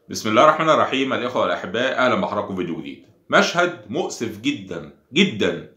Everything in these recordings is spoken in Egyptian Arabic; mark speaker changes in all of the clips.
Speaker 1: بسم الله الرحمن الرحيم الإخوة والأحباء أهلا بحضراتكم في فيديو جديد مشهد مؤسف جدا جدا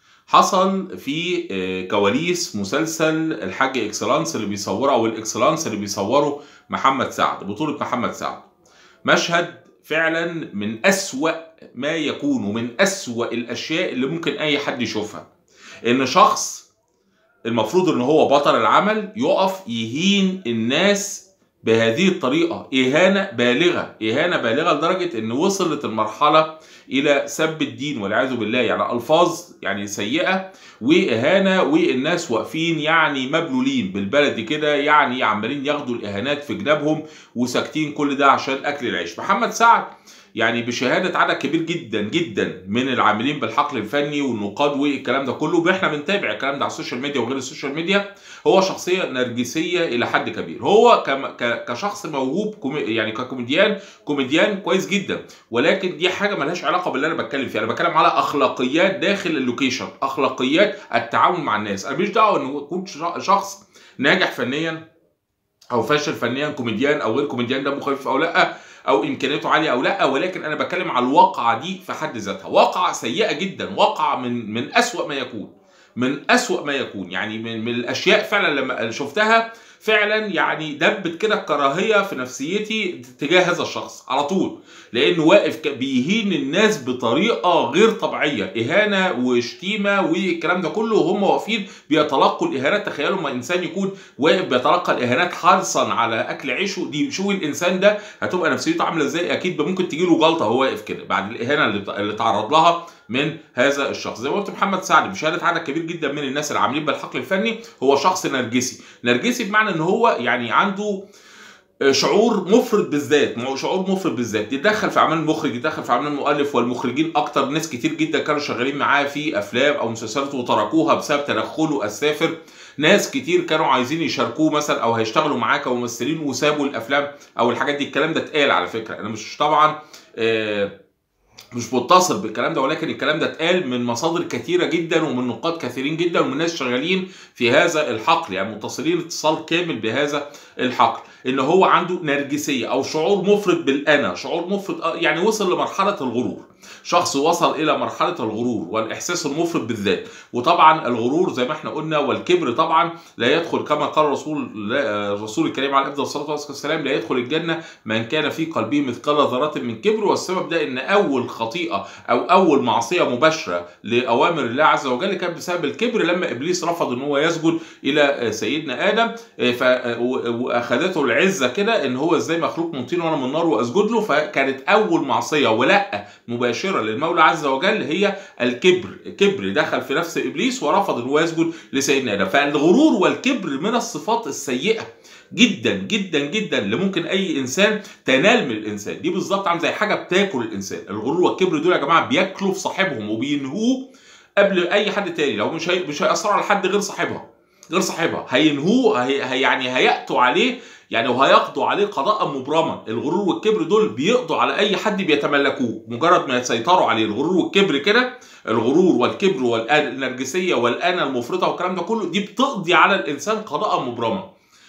Speaker 1: حصل في آه، كواليس مسلسل الحاج اكسلانس اللي بيصوره او الاكسلانس اللي بيصوره محمد سعد بطولة محمد سعد مشهد فعلا من أسوأ ما يكون ومن أسوأ الأشياء اللي ممكن أي حد يشوفها إن شخص المفروض إن هو بطل العمل يقف يهين الناس بهذه الطريقة إهانة بالغة إهانة بالغة لدرجة إن وصلت المرحلة إلى سب الدين والعياذ بالله يعني ألفاظ يعني سيئة وإهانة والناس واقفين يعني مبلولين بالبلدي كده يعني عمالين ياخدوا الإهانات في جنابهم وساكتين كل ده عشان أكل العيش محمد سعد يعني بشهادة عدد كبير جدا جدا من العاملين بالحقل الفني والنقاد والكلام ده كله احنا بنتابع الكلام ده على السوشيال ميديا وغير السوشيال ميديا هو شخصية نرجسية إلى حد كبير هو كم- ك- كشخص موهوب كومي يعني ككوميديان كوميديان كويس جدا ولكن دي حاجة ملهاش علاقة باللي أنا بتكلم فيها أنا بتكلم على أخلاقيات داخل اللوكيشن أخلاقيات التعامل مع الناس أنا مش دعوة إنه يكون ش- شخص ناجح فنيا او فاشل فنيا كوميديان او غير كوميديان دمه خفيف او لا او امكانياته عاليه او لا ولكن انا بتكلم على الواقعه دي في حد ذاتها واقعه سيئه جدا واقعه من من اسوا ما يكون من اسوا ما يكون يعني من, من الاشياء فعلا لما شفتها فعلا يعني دبت كده الكراهيه في نفسيتي تجاه هذا الشخص على طول لانه واقف ك- بيهين الناس بطريقه غير طبيعيه اهانه وشتيمه والكلام ده كله وهم واقفين بيتلقوا الاهانات تخيلوا ما انسان يكون واقف بيتلقى الاهانات حرصا على اكل عيشه دي شو الانسان ده هتبقى نفسيته عامله ازاي اكيد ممكن تجي له جلطه وهو واقف كده بعد الاهانه اللي اللي تعرض لها من هذا الشخص زي ما قلت محمد سعد بشهاده عدد كبير جدا من الناس اللي عاملين بالحقل الفني هو شخص نرجسي نرجسي بمعنى ان هو يعني عنده شعور مفرط بالذات مو- شعور مفرط بالذات يتدخل في اعمال المخرج يتدخل في اعمال المؤلف والمخرجين اكتر ناس كتير جدا كانوا شغالين معاه في افلام او مسلسلات وتركوها بسبب تدخله السافر ناس كتير كانوا عايزين يشاركوه مثلا او هيشتغلوا معاه كممثلين وسابوا الافلام او الحاجات دي الكلام ده اتقال على فكره انا مش طبعا آه مش متصل بالكلام ده ولكن الكلام ده اتقال من مصادر كثيره جدا ومن نقاد كثيرين جدا ومن ناس شغالين في هذا الحقل يعني متصلين اتصال كامل بهذا الحقل ان هو عنده نرجسيه او شعور مفرط بالانا شعور مفرط آه، يعني وصل لمرحله الغرور شخص وصل الى مرحله الغرور والاحساس المفرط بالذات وطبعا الغرور زي ما احنا قلنا والكبر طبعا لا يدخل كما قال الرسول لا- الرسول الكريم عليه افضل الصلاه والسلام لا يدخل الجنه من كان في قلبه مثقال ذره من كبر والسبب ده ان اول خطيئه او اول معصيه مباشره لاوامر الله عز وجل كانت بسبب الكبر لما ابليس رفض ان هو يسجد الى سيدنا ادم ف واخذته العزه كده ان هو ازاي مخلوق من طين وانا من نار واسجد له فكانت اول معصيه ولا مباشره للمولى عز وجل هي الكبر كبر دخل في نفس ابليس ورفض ان هو يسجد لسيدنا ادم فالغرور والكبر من الصفات السيئه جدا جدا جدا اللي ممكن اي انسان تنال من الانسان دي بالظبط عامل زي حاجه بتاكل الانسان الغرور والكبر دول يا جماعه بياكلوا في صاحبهم وبينهوه قبل اي حد تاني لو مش هي... مش هيأثروا على حد غير صاحبها غير صاحبها هينهوه هي... هي يعني هيأتوا عليه يعني وهيقضوا عليه قضاء مبرما الغرور والكبر دول بيقضوا على اي حد بيتملكوه مجرد ما يسيطروا عليه الغرور والكبر كده الغرور والكبر والنرجسيه والانا المفرطه والكلام ده كله دي بتقضي على الانسان قضاء مبرما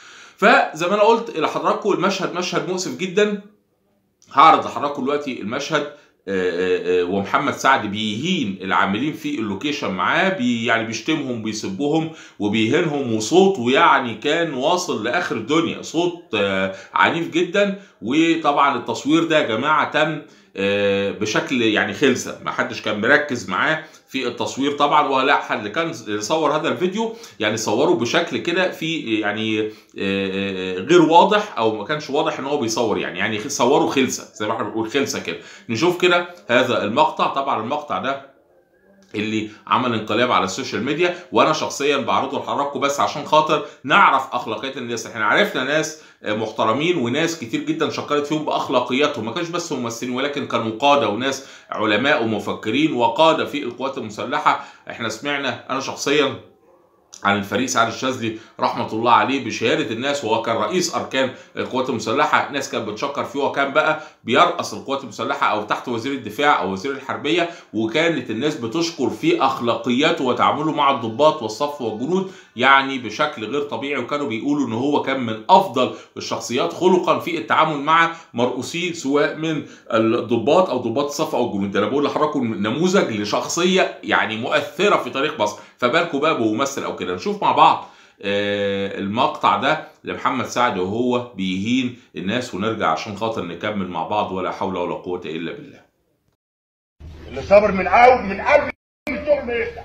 Speaker 1: فزي ما انا قلت لحضراتكم المشهد مشهد مؤسف جدا هعرض لحضراتكم دلوقتي المشهد آه، آه، آه، ومحمد سعد بيهين العاملين في اللوكيشن معاه بي يعني بيشتمهم بيسبهم وبيهينهم وصوته يعني كان واصل لاخر الدنيا صوت آه، عنيف جدا وطبعا التصوير ده يا جماعه تم آه، بشكل يعني خلسه ما حدش كان مركز معاه في التصوير طبعا ولا حد كان صور هذا الفيديو يعني صوره بشكل كده في يعني آه، آه، غير واضح او ما كانش واضح ان هو بيصور يعني يعني صوروا خلسه زي ما احنا بنقول خلسه كده نشوف كده هذا المقطع طبعا المقطع ده اللي عمل انقلاب على السوشيال ميديا وانا شخصيا بعرضه لحضراتكم بس عشان خاطر نعرف اخلاقيات الناس احنا عرفنا ناس محترمين وناس كتير جدا شكرت فيهم باخلاقياتهم ما كانش بس ممثلين ولكن كانوا قاده وناس علماء ومفكرين وقاده في القوات المسلحه احنا سمعنا انا شخصيا عن الفريق سعد الشاذلي رحمه الله عليه بشهاده الناس وهو كان رئيس اركان القوات المسلحه ناس كانت بتشكر فيه وكان بقى بيرأس القوات المسلحه او تحت وزير الدفاع او وزير الحربيه وكانت الناس بتشكر في اخلاقياته وتعامله مع الضباط والصف والجنود يعني بشكل غير طبيعي وكانوا بيقولوا ان هو كان من افضل الشخصيات خلقا في التعامل مع مرؤوسيه سواء من الضباط او ضباط الصف او الجنود انا بقول لحضراتكم نموذج لشخصيه يعني مؤثره في تاريخ مصر فبالكم بقى بممثل او كده نشوف مع بعض آه، المقطع ده لمحمد سعد وهو بيهين الناس ونرجع عشان خاطر نكمل مع بعض ولا حول ولا قوه الا بالله
Speaker 2: اللي صبر من اول من قبل الشغل ما يفتح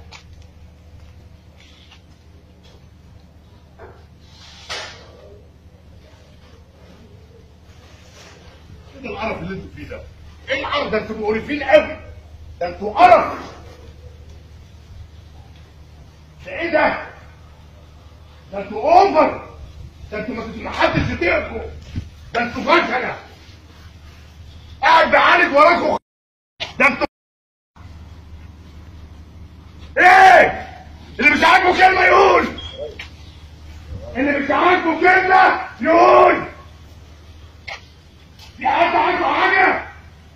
Speaker 2: ايه ده القرف اللي انتوا فيه ده؟ ايه القرف ده انتوا مقرفين قوي ده انتوا قرف ده ايه ده؟ ده انتوا اوفر ده انتوا ما ما حدش يطيقكم ده انتوا فشله قاعد بعالج وراكم ده انتوا ايه اللي مش عاجبه كلمه يقول اللي مش عاجبه كلمه يقول في حد عاجبه حاجه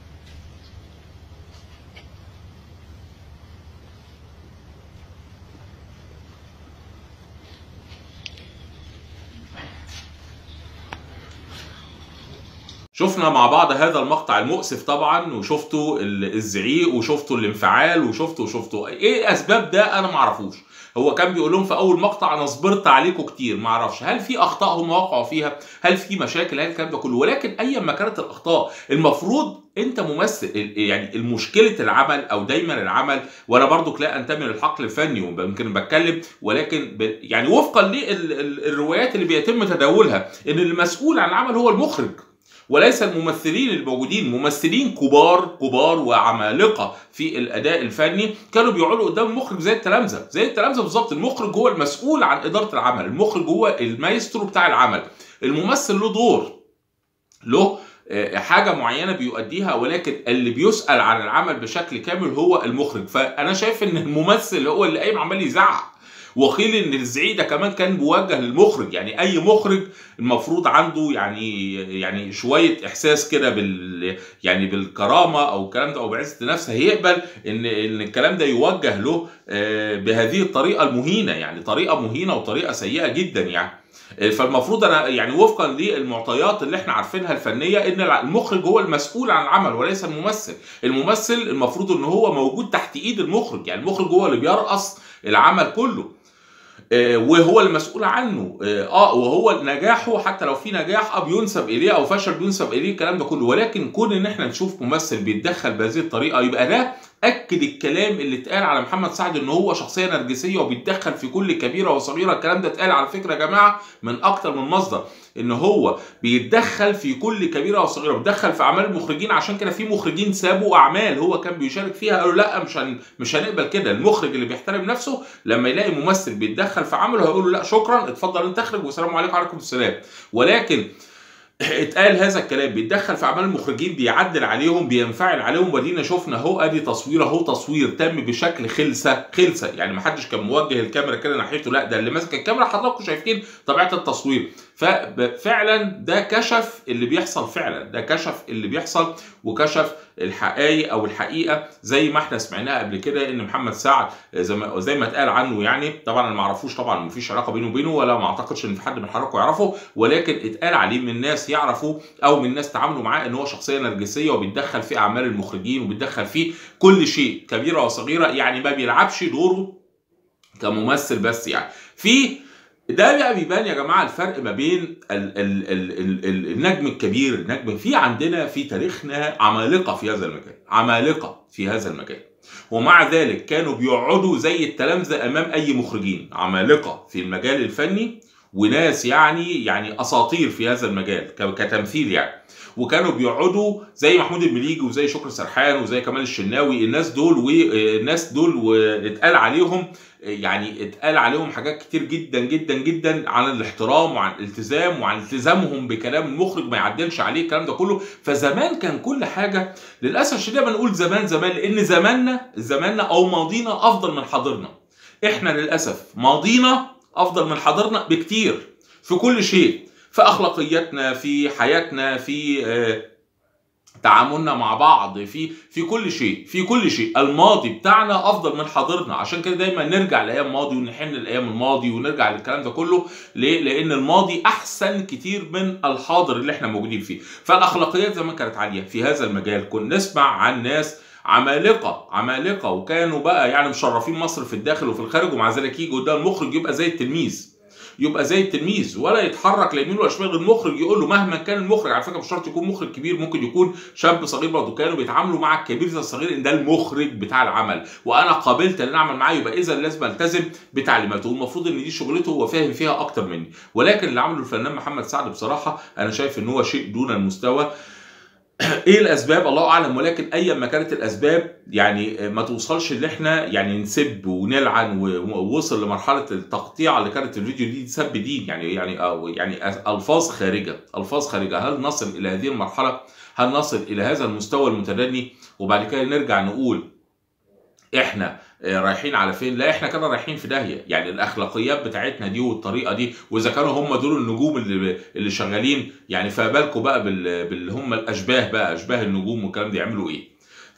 Speaker 1: شفنا مع بعض هذا المقطع المؤسف طبعا وشفتوا ال- الزعيق وشفتوا الانفعال وشفتوا وشفتوا ايه اسباب ده انا ما اعرفوش هو كان بيقول لهم في اول مقطع انا صبرت عليكم كتير ما اعرفش هل في اخطاء هم وقعوا فيها هل في مشاكل هل الكلام ده كله ولكن ايا ما كانت الاخطاء المفروض انت ممثل ال- يعني المشكله العمل او دايما العمل وانا برضو لا انتمي للحقل الفني ويمكن بتكلم ولكن ب يعني وفقا للروايات اللي بيتم تداولها ان المسؤول عن العمل هو المخرج وليس الممثلين الموجودين ممثلين كبار كبار وعمالقه في الاداء الفني كانوا بيقعدوا قدام المخرج زي التلامذه زي التلامذه بالظبط المخرج هو المسؤول عن اداره العمل المخرج هو المايسترو بتاع العمل الممثل له دور له آه، حاجه معينه بيؤديها ولكن اللي بيسال عن العمل بشكل كامل هو المخرج فانا شايف ان الممثل هو اللي قايم عمال يزعق وقيل ان الزعيق ده كمان كان موجه للمخرج يعني اي مخرج المفروض عنده يعني يعني شويه احساس كده بال يعني بالكرامه او الكلام ده او بعزه النفس هيقبل ان ان الكلام ده يوجه له آه، بهذه الطريقه المهينه يعني طريقه مهينه وطريقه سيئه جدا يعني آه، فالمفروض انا يعني وفقا للمعطيات اللي احنا عارفينها الفنيه ان المخرج هو المسؤول عن العمل وليس الممثل الممثل المفروض ان هو موجود تحت ايد المخرج يعني المخرج هو اللي بيرأس العمل كله آه، وهو المسؤول عنه اه آه، وهو نجاحه حتى لو في نجاح اه بينسب اليه او فشل بينسب اليه الكلام ده كله ولكن كون ان احنا نشوف ممثل بيتدخل بهذه الطريقه يبقى ده اكد الكلام اللي اتقال على محمد سعد ان هو شخصيه نرجسيه وبيتدخل في كل كبيره وصغيره الكلام ده اتقال على فكره يا جماعه من اكتر من مصدر ان هو بيتدخل في كل كبيره وصغيره بيتدخل في اعمال المخرجين عشان كده في مخرجين سابوا اعمال هو كان بيشارك فيها قالوا لا مش هن مش هنقبل كده المخرج اللي بيحترم نفسه لما يلاقي ممثل بيتدخل في عمله هيقول له لا شكرا اتفضل انت اخرج والسلام عليكم وعليكم السلام ولكن اتقال هذا الكلام بيتدخل في اعمال المخرجين بيعدل عليهم بينفعل عليهم ودينا شفنا اهو ادي تصوير اهو تصوير تم بشكل خلسه خلسه يعني ما حدش كان موجه الكاميرا كده ناحيته لا ده اللي ماسك الكاميرا حضراتكم شايفين طبيعه التصوير ففعلا ده كشف اللي بيحصل فعلا ده كشف اللي بيحصل وكشف الحقائق او الحقيقه زي ما احنا سمعناها قبل كده ان محمد سعد زي ما زي ما اتقال عنه يعني طبعا انا ما اعرفوش طبعا مفيش علاقه بينه وبينه ولا ما اعتقدش ان في حد من حضراتكم يعرفه ولكن اتقال عليه من ناس يعرفوا او من ناس تعاملوا معاه ان هو شخصيه نرجسيه وبيتدخل في اعمال المخرجين وبيتدخل في كل شيء كبيره وصغيره يعني ما بيلعبش دوره كممثل بس يعني في ده بقى بيبان يا جماعه الفرق ما بين ال ال ال ال ال النجم الكبير النجم في عندنا في تاريخنا عمالقه في هذا المجال عمالقه في هذا المجال ومع ذلك كانوا بيقعدوا زي التلامذه امام اي مخرجين عمالقه في المجال الفني وناس يعني يعني اساطير في هذا المجال ك- كتمثيل يعني وكانوا بيقعدوا زي محمود المليجي وزي شكري سرحان وزي كمال الشناوي الناس دول والناس دول واتقال عليهم يعني اتقال عليهم حاجات كتير جدا جدا جدا عن الاحترام وعن الالتزام وعن التزامهم بكلام المخرج ما يعدلش عليه الكلام ده كله فزمان كان كل حاجه للاسف الشديد بنقول زمان زمان لان زماننا زماننا او ماضينا افضل من حاضرنا احنا للاسف ماضينا افضل من حاضرنا بكتير في كل شيء في اخلاقياتنا في حياتنا في آه، تعاملنا مع بعض في في كل شيء في كل شيء الماضي بتاعنا افضل من حاضرنا عشان كده دايما نرجع لايام الماضي ونحن لايام الماضي ونرجع للكلام ده كله ليه لان الماضي احسن كتير من الحاضر اللي احنا موجودين فيه فالاخلاقيات زمان كانت عاليه في هذا المجال كنا نسمع عن ناس عمالقه عمالقه وكانوا بقى يعني مشرفين مصر في الداخل وفي الخارج ومع ذلك يجي قدام المخرج يبقى زي التلميذ يبقى زي التلميذ ولا يتحرك لا يمين ولا شمال غير المخرج يقول له مهما كان المخرج على فكره مش شرط يكون مخرج كبير ممكن يكون شاب صغير برضه كانوا بيتعاملوا مع الكبير زي الصغير ان ده المخرج بتاع العمل وانا قابلت ان اعمل معاه يبقى اذا لازم التزم بتعليماته والمفروض ان دي شغلته هو فاهم فيها اكتر مني ولكن اللي عمله الفنان محمد سعد بصراحه انا شايف ان هو شيء دون المستوى ايه الاسباب الله اعلم ولكن ايا ما كانت الاسباب يعني ما توصلش ان احنا يعني نسب ونلعن ووصل لمرحله التقطيع اللي كانت الفيديو دي سب دين يعني يعني أو يعني الفاظ خارجه الفاظ خارجه هل نصل الى هذه المرحله هل نصل الى هذا المستوى المتدني وبعد كده نرجع نقول احنا رايحين على فين لا احنا كده رايحين في داهيه يعني الاخلاقيات بتاعتنا دي والطريقه دي واذا كانوا هم دول النجوم اللي اللي شغالين يعني فبالكم بقى بال... بال هم الاشباه بقى اشباه النجوم والكلام ده يعملوا ايه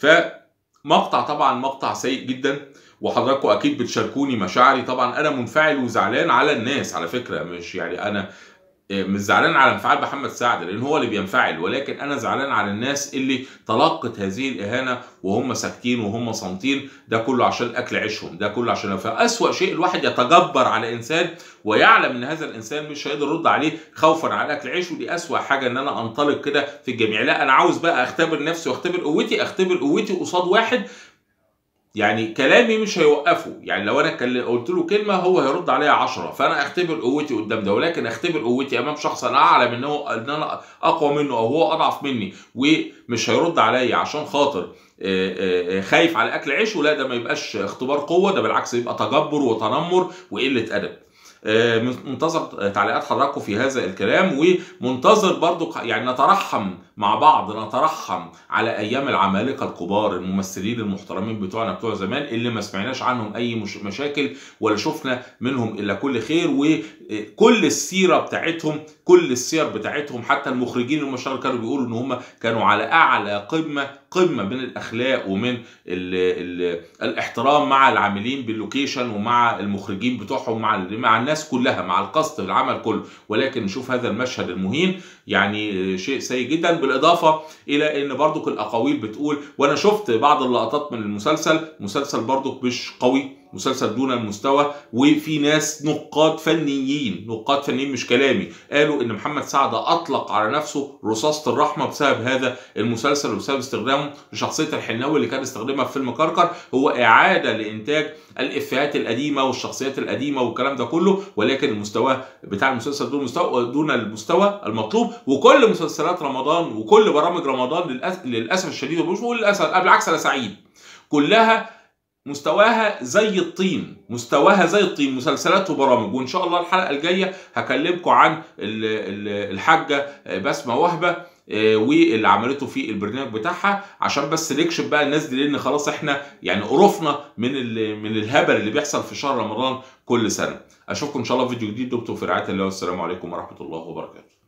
Speaker 1: فمقطع طبعا مقطع سيء جدا وحضراتكم اكيد بتشاركوني مشاعري طبعا انا منفعل وزعلان على الناس على فكره مش يعني انا مش زعلان على انفعال محمد سعد لان هو اللي بينفعل ولكن انا زعلان على الناس اللي تلقت هذه الاهانه وهم ساكتين وهم صامتين ده كله عشان اكل عيشهم ده كله عشان فاسوا شيء الواحد يتجبر على انسان ويعلم ان هذا الانسان مش هيقدر يرد عليه خوفا على اكل عيشه دي اسوا حاجه ان انا انطلق كده في الجميع لا انا عاوز بقى اختبر نفسي واختبر قوتي اختبر قوتي قصاد واحد يعني كلامي مش هيوقفه يعني لو انا قلت له كلمه هو هيرد عليها عشرة فانا اختبر قوتي قدام ده ولكن اختبر قوتي امام شخص انا اعلم ان هو ان انا اقوى منه او هو اضعف مني ومش هيرد عليا عشان خاطر خايف على اكل عيشه لا ده ما يبقاش اختبار قوه ده بالعكس يبقى تجبر وتنمر وقله ادب منتظر تعليقات حضراتكم في هذا الكلام ومنتظر برضو يعني نترحم مع بعض نترحم على ايام العمالقه الكبار الممثلين المحترمين بتوعنا بتوع زمان اللي ما سمعناش عنهم اي مش مشاكل ولا شفنا منهم الا كل خير وكل السيره بتاعتهم كل السير بتاعتهم حتى المخرجين المشهور كانوا بيقولوا ان هم كانوا على اعلى قمه قمه من الاخلاق ومن ال ال الاحترام مع العاملين باللوكيشن ومع المخرجين بتوعهم مع مع الناس كلها مع القصد العمل كله ولكن نشوف هذا المشهد المهين يعني شيء سيء جدا بالاضافه الى ان برضك الاقاويل بتقول وانا شفت بعض اللقطات من المسلسل مسلسل برضك مش قوي مسلسل دون المستوى وفي ناس نقاد فنيين نقاد فنيين مش كلامي قالوا ان محمد سعد اطلق على نفسه رصاصه الرحمه بسبب هذا المسلسل وبسبب استخدامه لشخصيه الحناوي اللي كان استخدمها في فيلم كركر هو اعاده لانتاج الافيهات القديمه والشخصيات القديمه والكلام ده كله ولكن المستوى بتاع المسلسل دون المستوى دون المستوى المطلوب وكل مسلسلات رمضان وكل برامج رمضان للاسف, للأسف الشديد ومش بقول للاسف بالعكس انا سعيد كلها مستواها زي الطين مستواها زي الطين مسلسلات وبرامج وان شاء الله الحلقه الجايه هكلمكم عن الحاجه بسمه وهبه واللي عملته في البرنامج بتاعها عشان بس نكشف بقى الناس دي لان خلاص احنا يعني قرفنا من من الهبل اللي بيحصل في شهر رمضان كل سنه اشوفكم ان شاء الله في فيديو جديد دكتور في رعايه الله والسلام عليكم ورحمه الله وبركاته